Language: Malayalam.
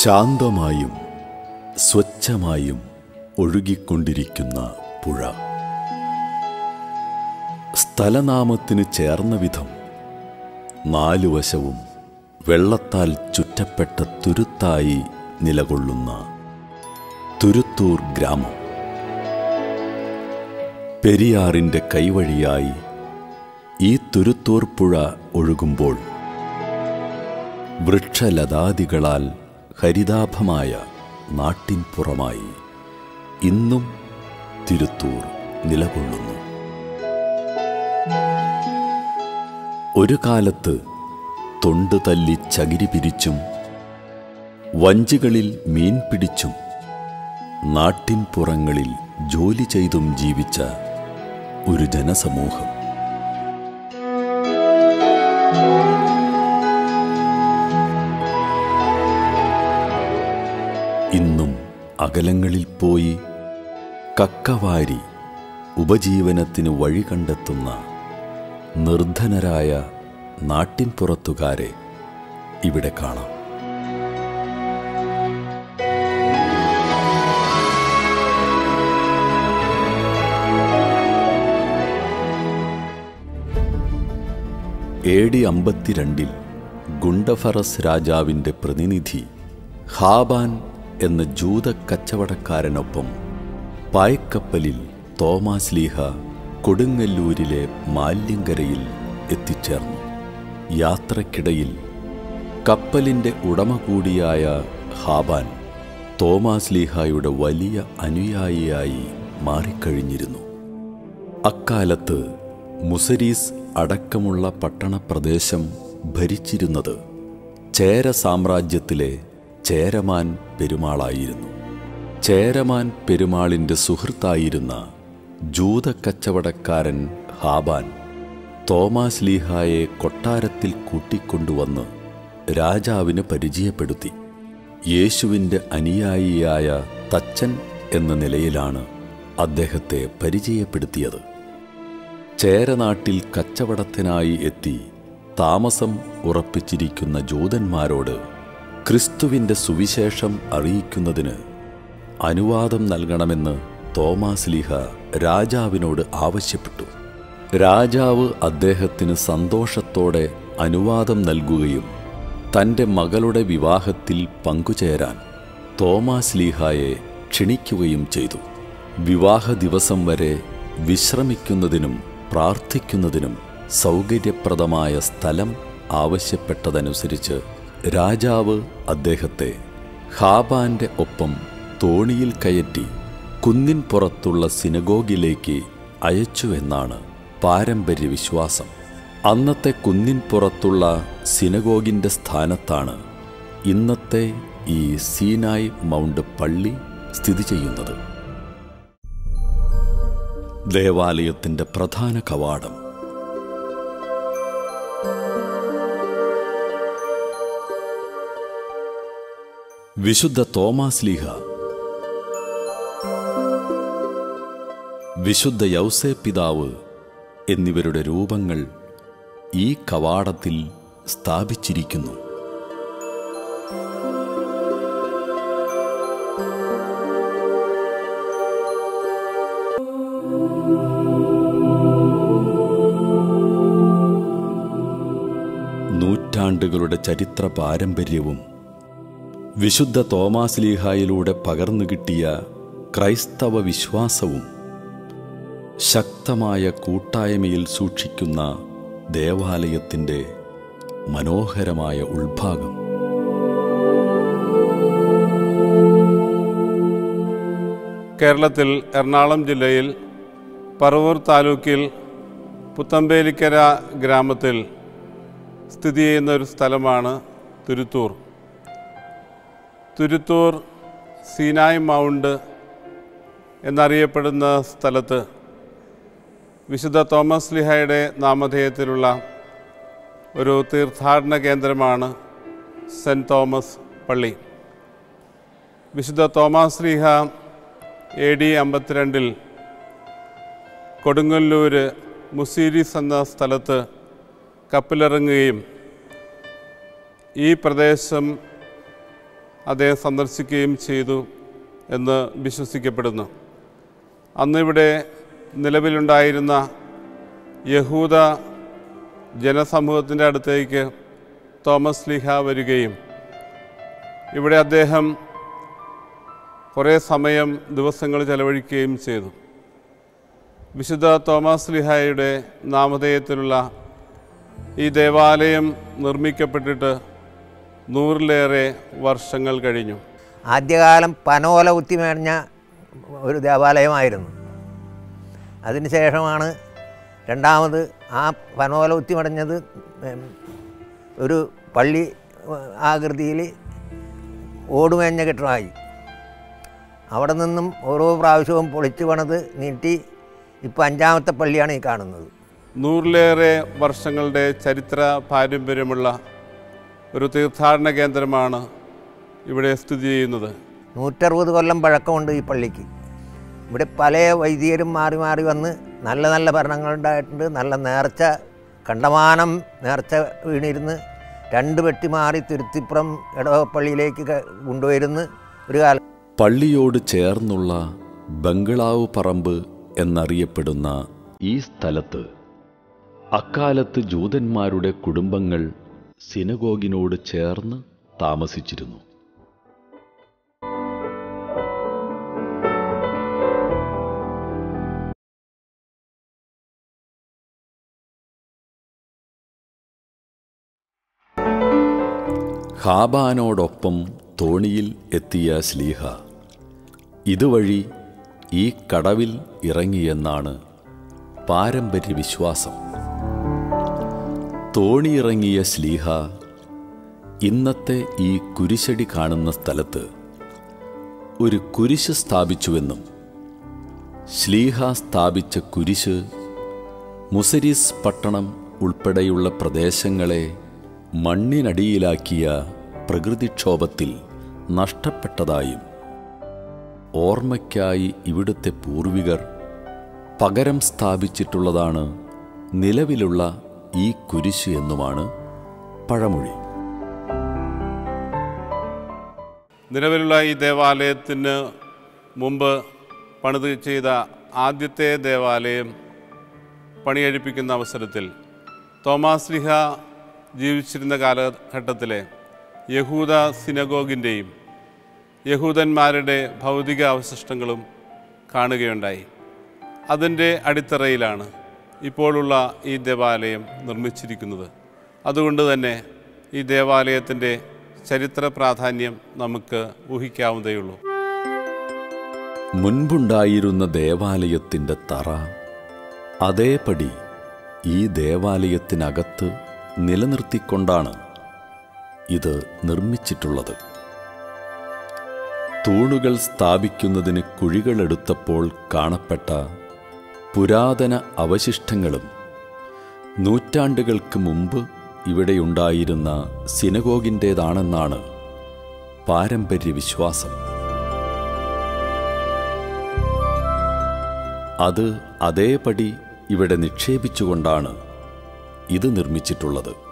ശാന്തമായും സ്വച്ഛമായും ഒഴുകിക്കൊണ്ടിരിക്കുന്ന പുഴ സ്ഥലനാമത്തിന് ചേർന്ന വിധം നാലു വശവും വെള്ളത്താൽ ചുറ്റപ്പെട്ട തുരുത്തായി നിലകൊള്ളുന്ന തുരുത്തൂർ ഗ്രാമം പെരിയാറിൻ്റെ കൈവഴിയായി ഈ തുരുത്തൂർ പുഴ ഒഴുകുമ്പോൾ വൃക്ഷലതാദികളാൽ ഹരിതാഭമായ നാട്ടിൻപുറമായി ഇന്നും തിരുത്തൂർ നിലകൊള്ളുന്നു ഒരു കാലത്ത് തൊണ്ട് തല്ലി ചകിരി പിരിച്ചും വഞ്ചികളിൽ മീൻ പിടിച്ചും നാട്ടിൻപുറങ്ങളിൽ ജോലി ചെയ്തും ജീവിച്ച ഒരു ജനസമൂഹം ഇന്നും അകലങ്ങളിൽ പോയി കക്കവാരി ഉപജീവനത്തിന് വഴി കണ്ടെത്തുന്ന നിർധനരായ നാട്ടിൻപുറത്തുകാരെ ഇവിടെ കാണാം എ ഡി അമ്പത്തിരണ്ടിൽ ഗുണ്ടഫറസ് രാജാവിൻ്റെ പ്രതിനിധി ഹാബാൻ എന്ന ജൂത കച്ചവടക്കാരനൊപ്പം പായ്ക്കപ്പലിൽ തോമാസ് ലീഹ കൊടുങ്ങല്ലൂരിലെ മാല്യങ്കരയിൽ എത്തിച്ചേർന്നു യാത്രക്കിടയിൽ കപ്പലിൻ്റെ ഉടമ കൂടിയായ ഹാബാൻ തോമാസ് ലീഹായുടെ വലിയ അനുയായിയായി മാറിക്കഴിഞ്ഞിരുന്നു അക്കാലത്ത് മുസരീസ് അടക്കമുള്ള പട്ടണപ്രദേശം ഭരിച്ചിരുന്നത് ചേര സാമ്രാജ്യത്തിലെ ചേരമാൻ പെരുമാളായിരുന്നു ചേരമാൻ പെരുമാളിൻ്റെ സുഹൃത്തായിരുന്ന ജൂത കച്ചവടക്കാരൻ ഹാബാൻ തോമാസ് ലീഹായെ കൊട്ടാരത്തിൽ കൂട്ടിക്കൊണ്ടുവന്ന് രാജാവിന് പരിചയപ്പെടുത്തി യേശുവിൻ്റെ അനുയായിയായ തച്ചൻ എന്ന നിലയിലാണ് അദ്ദേഹത്തെ പരിചയപ്പെടുത്തിയത് ചേരനാട്ടിൽ കച്ചവടത്തിനായി എത്തി താമസം ഉറപ്പിച്ചിരിക്കുന്ന ജൂതന്മാരോട് ക്രിസ്തുവിൻ്റെ സുവിശേഷം അറിയിക്കുന്നതിന് അനുവാദം നൽകണമെന്ന് തോമാസ് ലീഹ രാജാവിനോട് ആവശ്യപ്പെട്ടു രാജാവ് അദ്ദേഹത്തിന് സന്തോഷത്തോടെ അനുവാദം നൽകുകയും തൻ്റെ മകളുടെ വിവാഹത്തിൽ പങ്കുചേരാൻ തോമാസ് ലീഹായെ ക്ഷണിക്കുകയും ചെയ്തു വിവാഹ ദിവസം വരെ വിശ്രമിക്കുന്നതിനും പ്രാർത്ഥിക്കുന്നതിനും സൗകര്യപ്രദമായ സ്ഥലം ആവശ്യപ്പെട്ടതനുസരിച്ച് രാജാവ് അദ്ദേഹത്തെ ഹാബാന്റെ ഒപ്പം തോണിയിൽ കയറ്റി കുന്നിൻ പുറത്തുള്ള സിനഗോഗിലേക്ക് അയച്ചുവെന്നാണ് പാരമ്പര്യ വിശ്വാസം അന്നത്തെ കുന്നിൻ പുറത്തുള്ള സിനഗോഗിൻ്റെ സ്ഥാനത്താണ് ഇന്നത്തെ ഈ സീനായ് മൗണ്ട് പള്ളി സ്ഥിതി ചെയ്യുന്നത് ദേവാലയത്തിൻ്റെ പ്രധാന കവാടം വിശുദ്ധ തോമാസ് ലീഹ വിശുദ്ധ യൗസേ പിതാവ് എന്നിവരുടെ രൂപങ്ങൾ ഈ കവാടത്തിൽ സ്ഥാപിച്ചിരിക്കുന്നു നൂറ്റാണ്ടുകളുടെ ചരിത്ര പാരമ്പര്യവും വിശുദ്ധ തോമാസ് ലീഹായിലൂടെ പകർന്നു കിട്ടിയ ക്രൈസ്തവ വിശ്വാസവും ശക്തമായ കൂട്ടായ്മയിൽ സൂക്ഷിക്കുന്ന ദേവാലയത്തിൻ്റെ മനോഹരമായ ഉൾഭാഗം കേരളത്തിൽ എറണാകുളം ജില്ലയിൽ പറവൂർ താലൂക്കിൽ പുത്തമ്പേലിക്കര ഗ്രാമത്തിൽ സ്ഥിതി ചെയ്യുന്ന ഒരു സ്ഥലമാണ് തുരുത്തൂർ തുരുത്തൂർ സീനായ് മൗണ്ട് എന്നറിയപ്പെടുന്ന സ്ഥലത്ത് വിശുദ്ധ തോമസ് ലിഹയുടെ നാമധേയത്തിലുള്ള ഒരു തീർത്ഥാടന കേന്ദ്രമാണ് സെൻറ്റ് തോമസ് പള്ളി വിശുദ്ധ തോമസ് ലീഹ എ ഡി അമ്പത്തിരണ്ടിൽ കൊടുങ്ങല്ലൂർ മുസീരിസ് എന്ന സ്ഥലത്ത് കപ്പലിറങ്ങുകയും ഈ പ്രദേശം അദ്ദേഹം സന്ദർശിക്കുകയും ചെയ്തു എന്ന് വിശ്വസിക്കപ്പെടുന്നു അന്നിവിടെ നിലവിലുണ്ടായിരുന്ന യഹൂദ ജനസമൂഹത്തിൻ്റെ അടുത്തേക്ക് തോമസ് ലീഹ വരികയും ഇവിടെ അദ്ദേഹം കുറേ സമയം ദിവസങ്ങൾ ചെലവഴിക്കുകയും ചെയ്തു വിശുദ്ധ തോമസ് ലിഹായുടെ നാമധേയത്തിലുള്ള ഈ ദേവാലയം നിർമ്മിക്കപ്പെട്ടിട്ട് നൂറിലേറെ വർഷങ്ങൾ കഴിഞ്ഞു ആദ്യകാലം പനോല കുത്തിമേഞ്ഞ ഒരു ദേവാലയമായിരുന്നു അതിനുശേഷമാണ് രണ്ടാമത് ആ പനോല കുത്തിമടഞ്ഞത് ഉം, ഒരു പള്ളി ആകൃതിയിൽ ഓടുമേഞ്ഞ കെട്ടിടമായി അവിടെ നിന്നും ഓരോ പ്രാവശ്യവും പൊളിച്ചു പണിത് നീട്ടി ഇപ്പോൾ അഞ്ചാമത്തെ പള്ളിയാണ് ഈ കാണുന്നത് നൂറിലേറെ വർഷങ്ങളുടെ ചരിത്ര പാരമ്പര്യമുള്ള ഒരു തീർത്ഥാടന കേന്ദ്രമാണ് ഇവിടെ സ്ഥിതി ചെയ്യുന്നത് നൂറ്ററുപത് കൊല്ലം പഴക്കമുണ്ട് ഈ പള്ളിക്ക് ഇവിടെ പല വൈദികരും മാറി മാറി വന്ന് നല്ല നല്ല ഭരണങ്ങളുണ്ടായിട്ടുണ്ട് നല്ല നേർച്ച കണ്ടമാനം നേർച്ച വീണിരുന്ന് രണ്ട് വെട്ടി മാറി തിരുത്തിപ്പുറം ഇടവപ്പള്ളിയിലേക്ക് ക- കൊണ്ടുവരുന്ന് ഒരു കാലം പള്ളിയോട് ചേർന്നുള്ള ബംഗ്ലാവ് പറമ്പ് എന്നറിയപ്പെടുന്ന ഈ സ്ഥലത്ത് അക്കാലത്ത് ജൂതന്മാരുടെ കുടുംബങ്ങൾ സിനഗോഗിനോട് ചേർന്ന് താമസിച്ചിരുന്നു ഹാബാനോടൊപ്പം തോണിയിൽ എത്തിയ ശ്ലീഹ ഇതുവഴി ഈ കടവിൽ ഇറങ്ങിയെന്നാണ് പാരമ്പര്യ വിശ്വാസം തോണിയിറങ്ങിയ ശ്ലീഹ ഇന്നത്തെ ഈ കുരിശടി കാണുന്ന സ്ഥലത്ത് ഒരു കുരിശ് സ്ഥാപിച്ചുവെന്നും ശ്ലീഹ സ്ഥാപിച്ച കുരിശ് മുസരിസ് പട്ടണം ഉൾപ്പെടെയുള്ള പ്രദേശങ്ങളെ മണ്ണിനടിയിലാക്കിയ പ്രകൃതിക്ഷോഭത്തിൽ നഷ്ടപ്പെട്ടതായും ഓർമ്മയ്ക്കായി ഇവിടുത്തെ പൂർവികർ പകരം സ്ഥാപിച്ചിട്ടുള്ളതാണ് നിലവിലുള്ള ഈ കുരിശ് എന്നുമാണ് പഴമൊഴി നിലവിലുള്ള ഈ ദേവാലയത്തിന് മുമ്പ് പണിത് ചെയ്ത ആദ്യത്തെ ദേവാലയം പണിയഴിപ്പിക്കുന്ന അവസരത്തിൽ തോമാസ് ലിഹ ജീവിച്ചിരുന്ന കാലഘട്ടത്തിലെ യഹൂദ സിനഗോഗിൻ്റെയും യഹൂദന്മാരുടെ ഭൗതിക അവശിഷ്ടങ്ങളും കാണുകയുണ്ടായി അതിൻ്റെ അടിത്തറയിലാണ് ഇപ്പോഴുള്ള ഈ ദേവാലയം നിർമ്മിച്ചിരിക്കുന്നത് അതുകൊണ്ട് തന്നെ ഈ ദേവാലയത്തിൻ്റെ ചരിത്ര പ്രാധാന്യം നമുക്ക് ഊഹിക്കാവുന്നതേയുള്ളൂ മുൻപുണ്ടായിരുന്ന ദേവാലയത്തിൻ്റെ തറ അതേപടി ഈ ദേവാലയത്തിനകത്ത് നിലനിർത്തിക്കൊണ്ടാണ് ഇത് നിർമ്മിച്ചിട്ടുള്ളത് തൂണുകൾ സ്ഥാപിക്കുന്നതിന് കുഴികളെടുത്തപ്പോൾ കാണപ്പെട്ട പുരാതന അവശിഷ്ടങ്ങളും നൂറ്റാണ്ടുകൾക്ക് മുമ്പ് ഇവിടെയുണ്ടായിരുന്ന സിനഗോഗിൻ്റേതാണെന്നാണ് പാരമ്പര്യ വിശ്വാസം അത് അതേപടി ഇവിടെ നിക്ഷേപിച്ചുകൊണ്ടാണ് ഇത് നിർമ്മിച്ചിട്ടുള്ളത്